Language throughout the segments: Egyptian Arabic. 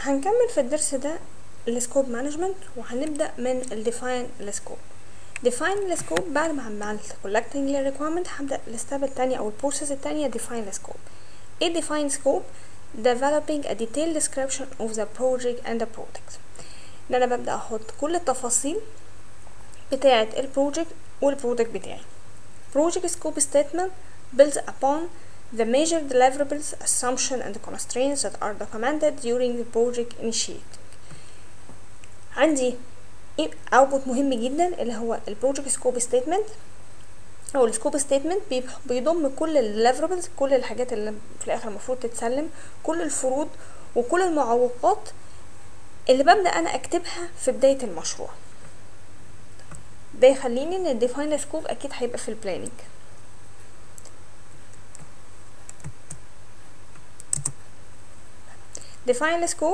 هنكمل في الدرس ده السكوب مانجمنت وهنبدأ من الديفاين السكوب define السكوب بعد ما عملت collecting الريكويرمنت هبدأ الستاب التانية أو البروسيس التانية define السكوب ايه define scope developing a detailed description of the project and the product ان انا ببدأ احط كل التفاصيل بتاعة البروجكت والبرودكت بتاعي project scope statement builds upon the major deliverables assumption and constraints that are documented during the project initiating عندي اوتبوت مهم جدا اللي هو البروجكت سكوب ستيتمنت او السكوب ستيتمنت بيضم كل الليفربلز كل الحاجات اللي في الاخر المفروض تتسلم كل الفروض وكل المعوقات اللي ببدا انا اكتبها في بدايه المشروع ده يخليني ان الديفاين سكوب اكيد هيبقى في البلاننج define scope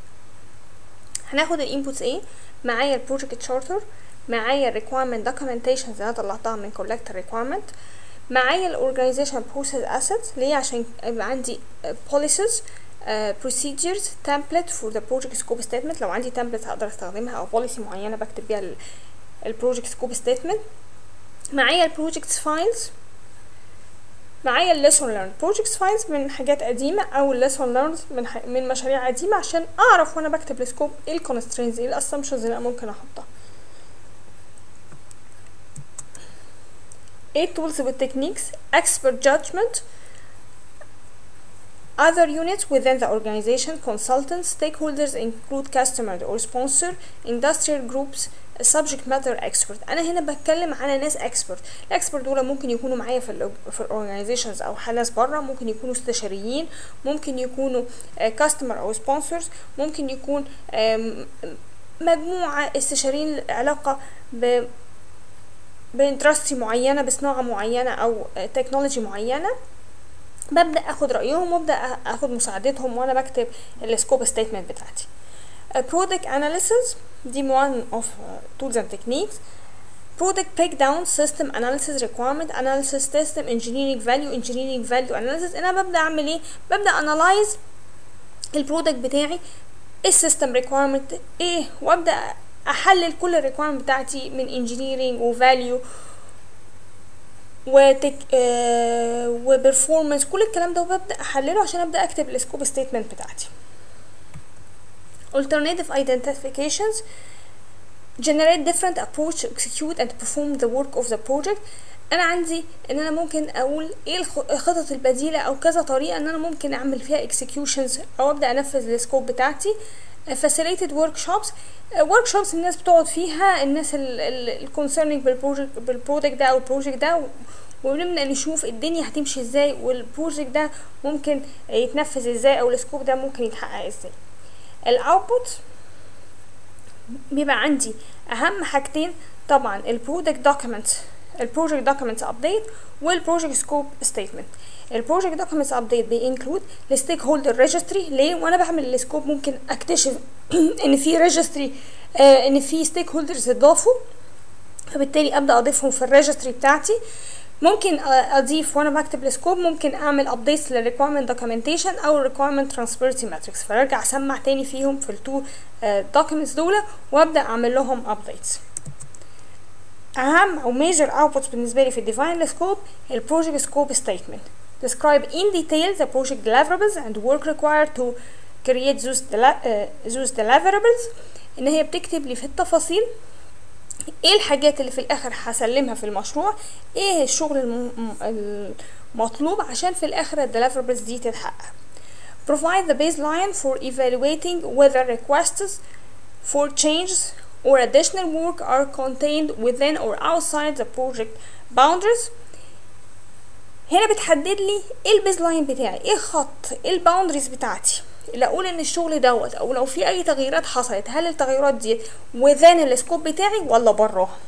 هناخد الانبوتس ايه معايا البروجكت تشارتر معايا الريكويرمنت دوكيومنتيشن اللي انا طلعتها من كولكتور ريكويرمنت معايا الاورجانيزيشن بروسيس اسيتس ليه عشان يبقى عندي بوليسز procedures template for the project scope statement لو عندي template هقدر استخدمها او policy معينه بكتب بيها البروجكت سكوب statement معايا البروجكت فايلز معايا الليسون ليرن بروجكت فايلز من حاجات قديمه او الليسون ليرن من ح... من مشاريع قديمه عشان اعرف وانا بكتب السكوب ايه الكونسترينز ايه الاسامبشنز اللي انا ممكن احطها ايه التولز والتكنيكس expert judgment Other units within the organization, consultants, stakeholders include customer or sponsor, industrial groups, subject matter expert انا هنا بتكلم على ناس expert الاكسبرت دول ممكن يكونوا معايا في ال في الاورجانيزيشنز او ناس بره ممكن يكونوا استشاريين ممكن يكونوا كاستمر او سبونسرز ممكن يكون مجموعه استشاريين علاقه ب بانترستي معينه بصناعه معينه او تكنولوجي معينه ببدا اخد رايهم وابدا اخد مساعدتهم وانا بكتب السكوب ستيتمنت بتاعتي product analysis دي one of uh, tools and techniques product breakdown system analysis requirement analysis system engineering value engineering value analysis انا ببدا اعمل ايه ببدا analyze البرودكت بتاعي ايه السيستم ريكويرمنت ايه وابدا احلل كل الريكويرمنت بتاعتي من engineering وفاليو وتك آه وبرفورمانس كل الكلام ده وببدا احلله عشان ابدا اكتب السكوب ستيتمنت بتاعتي alternative identifications generate different approach to execute and perform the work of the project انا عندي ان انا ممكن اقول ايه الخطط البديله او كذا طريقه ان انا ممكن اعمل فيها executions او ابدا انفذ السكوب بتاعتي facilitated workshops workshops الناس بتقعد فيها الناس الكونسيرنينج بالبروجكت بالبرودكت ده او البروجكت ده ونبدا نشوف الدنيا هتمشي ازاي والبروجكت ده ممكن يتنفذ ازاي او السكوب ده ممكن يتحقق ازاي الاوتبوت بيبقى عندي اهم حاجتين طبعا البرودكت دوكيمنت البروجكت دوكيمنتس ابديت والبروجكت سكوب ستيتمنت البروجكت دوكيمنتس ابديت بينكلود الستيك هولدر ريجستري ليه وانا بعمل السكوب ممكن اكتشف ان في ريجستري آه ان في ستيك هولدرز اتضافوا فبالتالي ابدا اضيفهم في الريجستري بتاعتي ممكن اضيف وانا بكتب السكوب ممكن اعمل ابديتس للريكويرمنت دوكيومنتيشن او الريكويرمنت ترانسبيرنسي ماتريكس فارجع اسمع تاني فيهم في التو دوكيومنتس دول وابدا اعمل لهم ابديتس اهم او major outputs بالنسبه لي في الديفاين سكوب البروجكت سكوب ستيتمنت describe in detail the project deliverables and work required to create those, uh, those deliverables ان هي بتكتب لي في التفاصيل ايه الحاجات اللي في الاخر هسلمها في المشروع ايه الشغل المطلوب عشان في الاخر الدليفربلز دي تتحقق provide the baseline for evaluating whether requests for changes or additional work are contained within or outside the project boundaries هنا بتحدد لي ايه البيز لاين بتاعي ايه خط ايه الباوندريز بتاعتي اللي اقول ان الشغل دوت او لو في اي تغييرات حصلت هل التغيرات دي within السكوب بتاعي ولا براها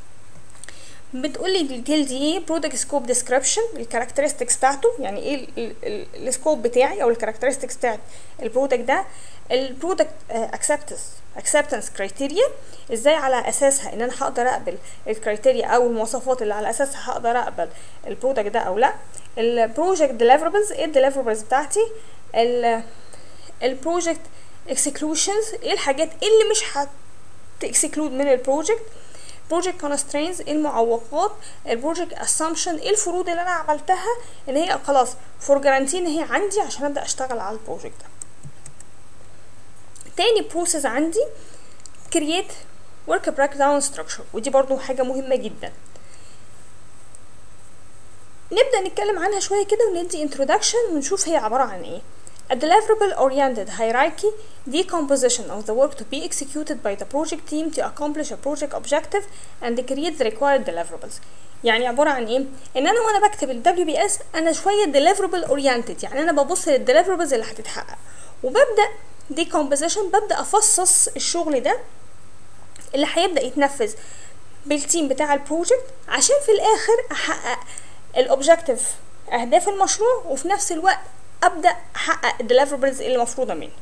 بتقول لي الديتيل دي ايه برودكت سكوب ديسكريبشن الكاركترستكس بتاعته يعني ايه السكوب بتاعي او الكاركترستكس بتاعت البرودكت ده البرودكت اكسبتنس اكسبتنس كرايتيريا ازاي على اساسها ان انا هقدر اقبل الكرايتيريا او المواصفات اللي على اساسها هقدر اقبل البرودكت ده او لا البروجكت ديليفربلز ايه الديليفربلز بتاعتي البروجكت exclusions ايه الحاجات اللي مش هت exclude من البروجكت project constraints ايه المعوقات البروجكت assumption ايه الفروض اللي انا عملتها ان هي خلاص for guarantee ان هي عندي عشان ابدا اشتغل على البروجكت ده تاني بروسيس عندي create work breakdown structure ودي برضو حاجة مهمة جدا نبدأ نتكلم عنها شوية كده وندي introduction ونشوف هي عبارة عن ايه A deliverable oriented hierarchy decomposition of the work to be executed by the project team to accomplish a project objective and create the required deliverables يعني عبارة عن ايه؟ ان انا وانا بكتب ال WBS انا شوية deliverable oriented يعني انا ببص للdeliverables اللي هتتحقق وببدأ decomposition ببدأ افصص الشغل ده اللي هيبدأ يتنفذ بالتيم بتاع البروجكت عشان في الاخر احقق الاوبجكتيف اهداف المشروع وفي نفس الوقت ابدا احقق الديليفربلز اللي مفروضه مني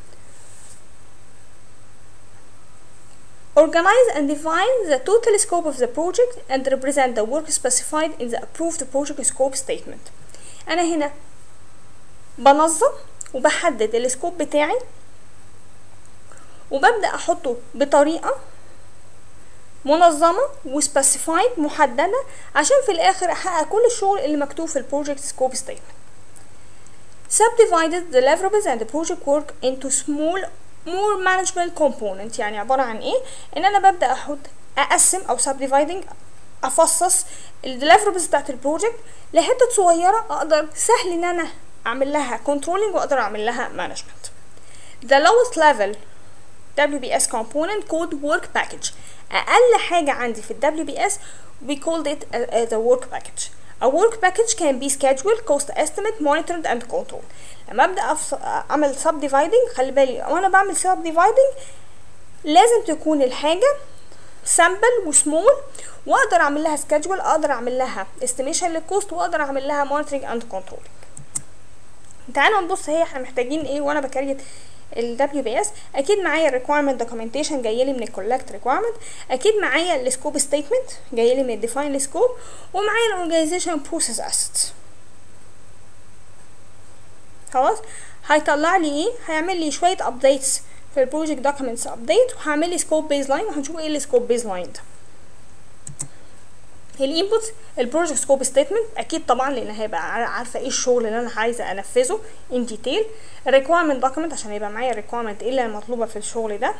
Organize and define the total scope of the project and represent the work specified in the approved project scope statement. أنا هنا بنظم وبحدد السكوب بتاعي وببدأ أحطه بطريقة منظمة وسبيسيفايد محددة عشان في الآخر أحقق كل الشغل اللي مكتوب في البروجكت سكوب statement. subdivided deliverables and the project work into small more manageable component يعني عبارة عن ايه ان انا ببدأ احط اقسم او subdividing افصص الديليفربلز بتاعت البروجكت لحتت صغيرة اقدر سهل ان انا اعمل لها controlling واقدر اعمل لها management the lowest level WBS component called work package اقل حاجة عندي في ال WBS we called it as a work package A work package can be scheduled, cost estimate, monitored and controlled. لما ابدا أفص... اعمل subdividing خلي بالي وانا بعمل subdividing لازم تكون الحاجه سامبل وسمول واقدر اعمل لها schedule اقدر اعمل لها estimation للكوست واقدر اعمل لها monitoring and controlling تعالوا نبص هي احنا محتاجين ايه وانا بكريت ال WBS اكيد معايا ال requirement documentation جاي لي من ال collect requirement اكيد معايا ال scope statement جاي لي من ال define scope ومعايا ال organization process assets خلاص هيطلع لي ايه هيعمل لي شويه updates في ال project documents update وهعمل لي scope baseline وهنشوف ايه ال scope baseline ده الانبوت البروجكت سكوب ستيتمنت اكيد طبعا لان هيبقى عارفه ايه الشغل اللي انا عايزه انفذه ان ديتيل الريكويرمنت دوكيمنت عشان يبقى معايا الريكويرمنت ايه اللي المطلوبه في الشغل ده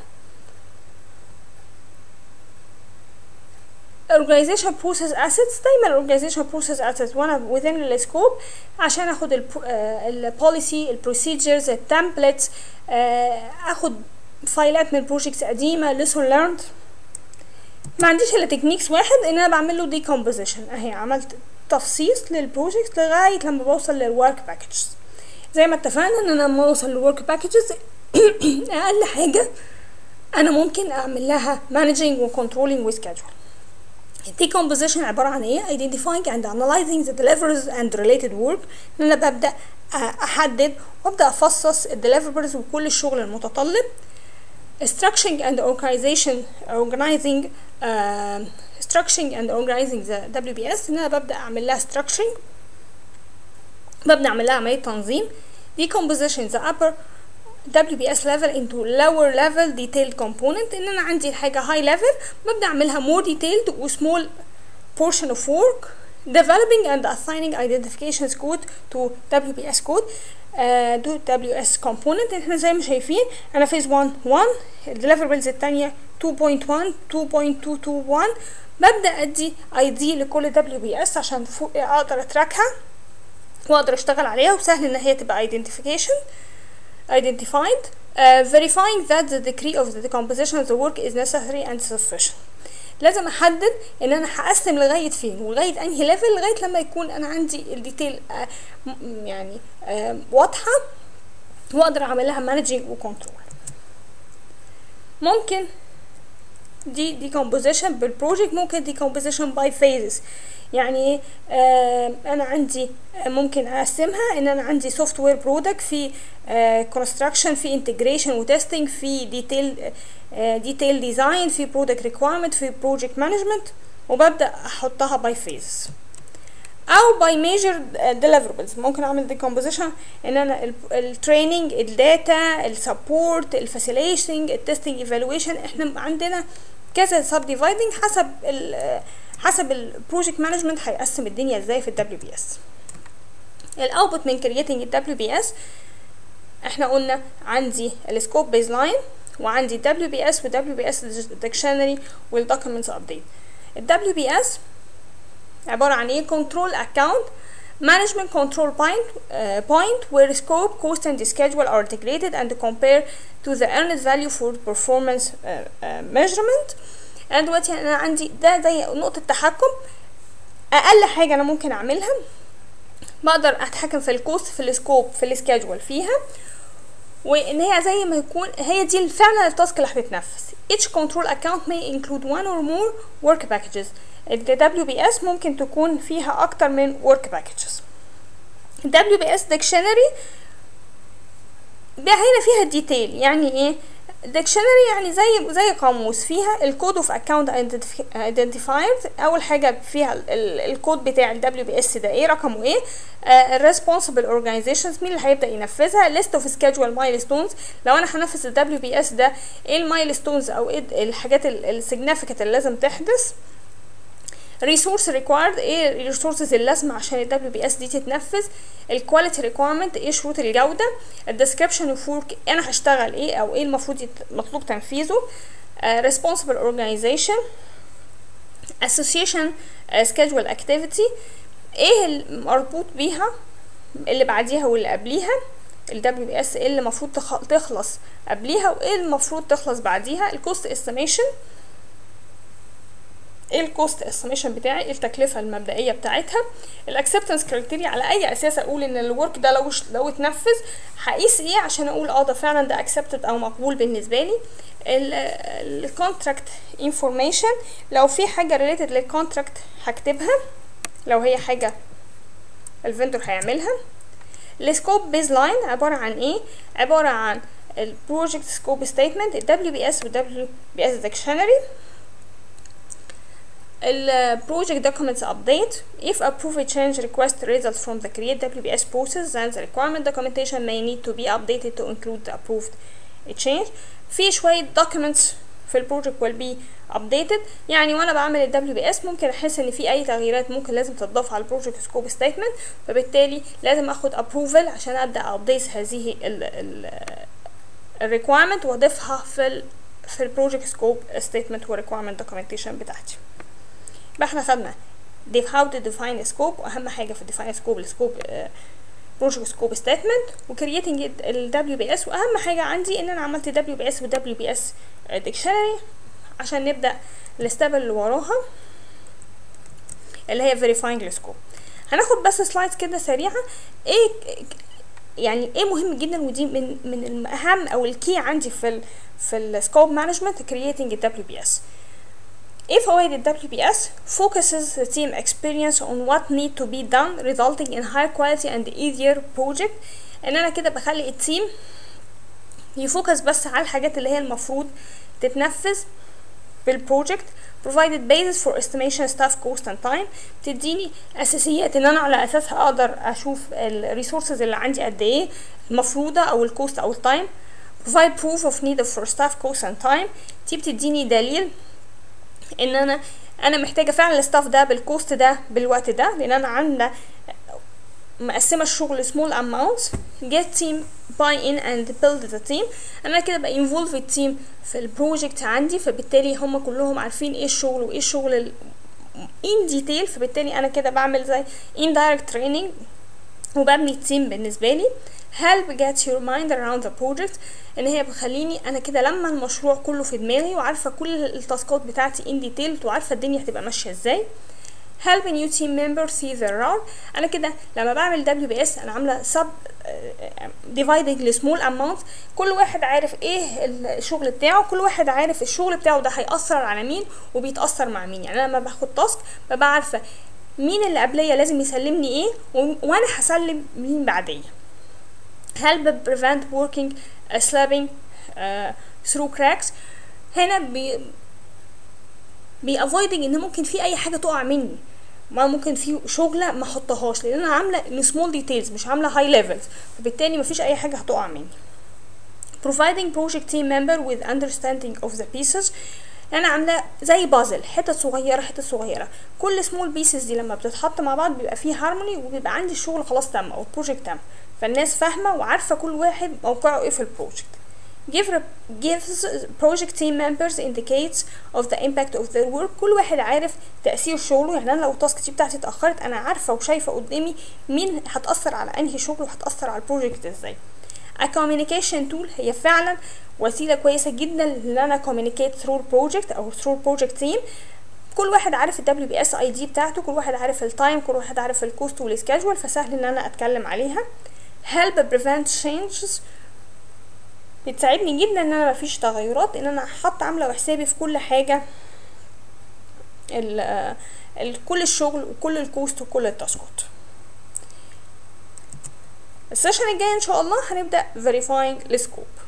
organization process assets دايما organization process assets وانا within السكوب عشان اخد البوليسي البروسيجرز التمبلتس اخد فايلات من بروجكتس قديمه lesson learned ما عنديش الا تكنيكس واحد ان انا بعمل له ديكومبوزيشن اهي عملت تفصيص للبروجكت لغايه لما بوصل للورك باكجز زي ما اتفقنا ان انا لما اوصل للورك باكجز اقل حاجه انا ممكن اعمل لها مانجينج وكنترولينج وسكادجول decomposition عبارة عن ايه identifying and analyzing the deliverables and related work ان انا ببدأ احدد وابدأ افصص الديليفربلز وكل الشغل المتطلب structuring and organization organizing uh, structuring and organizing the WBS ان انا ببدا اعمل لها structuring ببدا اعمل لها عمليه تنظيم decomposition the upper WBS level into lower level detailed component ان انا عندي الحاجه high level ببدا اعملها more detailed و small portion of work developing and assigning identifications code to WBS code دو دبليو اس كومبوننت احنا زي ما شايفين انا فيز 1 1 الديليفربلز الثانيه 2.1 2.221 ببدا ادي اي دي لكل دبليو بي اس عشان فوق اقدر اتراكها واقدر اشتغل عليها وسهل ان هي تبقى identification identified uh, verifying that the degree of the decomposition of the work is necessary and sufficient لازم احدد ان انا هقسم لغايه فين ولغايه انهي ليفل لغايه لما يكون انا عندي الديتيل آه يعني آه واضحه واقدر اعمل لها مانجينج وكنترول ممكن دي ديكومبوزيشن بالبروجكت ممكن ديكومبوزيشن باي فيزز يعني آه انا عندي ممكن اقسمها ان انا عندي سوفت وير برودكت في كونستراكشن في انتجريشن وتستنج في ديتيل ديتيل ديزاين في برودكت ريكويرمنت في بروجكت مانجمنت وببدا احطها باي فيز او باي ميجر deliverables ممكن اعمل decomposition ان انا التريننج الداتا السبورت الفاسيليشنج التستنج ايفالويشن احنا عندنا كذا سب ديفايدنج حسب ال حسب البروجكت مانجمنت هيقسم الدنيا ازاي في الدبليو بي اس الاوتبوت من كرييتنج الدبليو بي اس احنا قلنا عندي السكوب بيز لاين وعندي دبليو بي اس ودبليو بي اس ديكشنري والدوكيومنتس ابديت الدبليو بي اس عبارة عن ايه control account management control point uh, point where scope cost and schedule are integrated and compare to the earned value for performance uh, uh, measurement انا دلوقتي انا عندي ده زي نقطة تحكم اقل حاجة انا ممكن اعملها بقدر اتحكم في الكوست في السكوب في السكيدجول فيها وان هي زي ما يكون هي دي فعلا التاسك اللي هتتنفذ each control account may include one or more work packages ال WBS ممكن تكون فيها أكتر من work packages ال WBS dictionary هنا فيها ديتيل يعني ايه dictionary يعني زي زي قاموس فيها الكود اوف اكونت identifiers اول حاجه فيها الكود بتاع ال WBS ده ايه رقمه ايه responsible organizations مين اللي هيبدا ينفذها list of schedule milestones لو انا هنفذ ال WBS ده ايه المايلستونز او ايه الحاجات السيجنيفيكانت اللي لازم تحدث ريسورس ريكوايرد ايه الريسورسز اللازمه عشان الدبليو بي اس دي تتنفذ الكواليتي ريكويرمنت ايه شروط الجوده الديسكريبشن اوف ورك انا هشتغل ايه او ايه المفروض يت... مطلوب تنفيذه ريسبونسبل اورجانيزيشن اسوسيشن سكيدجول اكتيفيتي ايه المربوط بيها اللي بعديها واللي قبليها ال WBS ايه اللي المفروض تخلص قبليها وايه المفروض تخلص بعديها الكوست استيميشن ايه الكوست استيميشن بتاعي ايه التكلفه المبدئيه بتاعتها الاكسبتنس كريتيريا على اي اساس اقول ان الورك ده لو لو اتنفذ هقيس ايه عشان اقول اه ده فعلا ده اكسبتد او مقبول بالنسبه لي الكونتراكت انفورميشن لو في حاجه ريليتد للكونتراكت هكتبها لو هي حاجه الفندور هيعملها السكوب بيز لاين عباره عن ايه عباره عن البروجكت سكوب ستيتمنت الدبليو بي اس والدبليو بي اس ديكشنري ال project documents update if approved change request results from the create WBS process then the requirement documentation may need to be updated to include the approved change في شوية documents في البروجكت will be updated يعني وانا بعمل ال WBS ممكن احس ان في اي تغييرات ممكن لازم تضاف على البروجكت سكوب ستيتمنت فبالتالي لازم اخد approval عشان ابدا update هذه ال ال الريكويرمنت واضيفها في ال في البروجكت سكوب ستيتمنت والريكويرمنت دوكيومنتيشن بتاعتي يبقى احنا خدنا how to define scope واهم حاجه في define scope السكوب project scope statement وكرييتنج ال WBS واهم حاجه عندي ان انا عملت WBS و WBS dictionary عشان نبدا الستاب اللي وراها اللي هي verifying السكوب هناخد بس سلايدز كده سريعه ايه يعني ايه مهم جدا ودي من من الاهم او الكي عندي في ال في السكوب مانجمنت creating ال WBS ايه فوائد ال WBS focuses the team experience on what need to be done resulting in high quality and easier project ان انا كده بخلي التيم يفوكس بس على الحاجات اللي هي المفروض تتنفذ بالبروجكت provided basis for estimation staff cost and time تديني اساسيات ان انا على اساسها اقدر اشوف الريسورسز اللي عندي قد ايه المفروضه او الكوست او التايم provide proof of need for staff cost and time دي بتديني دليل ان انا انا محتاجه فعلا الستاف ده بالكوست ده بالوقت ده لان انا عندنا مقسمه الشغل small amounts get team buy in and build the team انا كده بقى involve التيم في البروجكت عندي فبالتالي هم كلهم عارفين ايه الشغل وايه الشغل in detail فبالتالي انا كده بعمل زي indirect training وببني التيم بالنسبه لي help get your mind around the project ان هي بتخليني انا كده لما المشروع كله في دماغي وعارفه كل التاسكات بتاعتي in detail وعارفه الدنيا هتبقى ماشيه ازاي help new team member see the role انا كده لما بعمل WBS انا عامله sub dividing لسمول amount كل واحد عارف ايه الشغل بتاعه كل واحد عارف الشغل بتاعه ده هيأثر على مين وبيتأثر مع مين يعني انا لما باخد تاسك ببقى عارفه مين اللي قبليه لازم يسلمني ايه وانا هسلم مين بعديه help prevent working uh, slipping uh, through cracks هنا بي بي avoiding ان ممكن في اي حاجه تقع مني ما ممكن في شغله ما احطهاش لان انا عامله سمول ديتيلز مش عامله هاي ليفلز فبالتالي مفيش اي حاجه هتقع مني providing project team member with understanding of the pieces انا عامله زي بازل حتت صغيره حتت صغيره كل سمول بيسز دي لما بتتحط مع بعض بيبقى فيه هارموني وبيبقى عندي الشغل خلاص تم او البروجكت تم فالناس فاهمه وعارفه كل واحد موقعه ايه في البروجكت give gives project team members indicates of the impact of their work كل واحد عارف تأثير شغله يعني أنا لو التاسك دي بتاعتي اتأخرت أنا عارفة وشايفة قدامي مين هتأثر على أنهي شغل وهتأثر على البروجكت ازاي A communication tool هي فعلا وسيلة كويسة جدا ان انا communicate through project او through project team كل واحد عارف ال WBS ID بتاعته كل واحد عارف التايم كل واحد عارف الكوست والسكادجول فسهل ان انا اتكلم عليها help prevent changes بتساعدني جدا ان انا مفيش تغيرات ان انا حاطه عامله حسابي في كل حاجه ال ال كل الشغل وكل الكوست وكل التاسكات السيشن الجاي ان شاء الله هنبدا verifying السكوب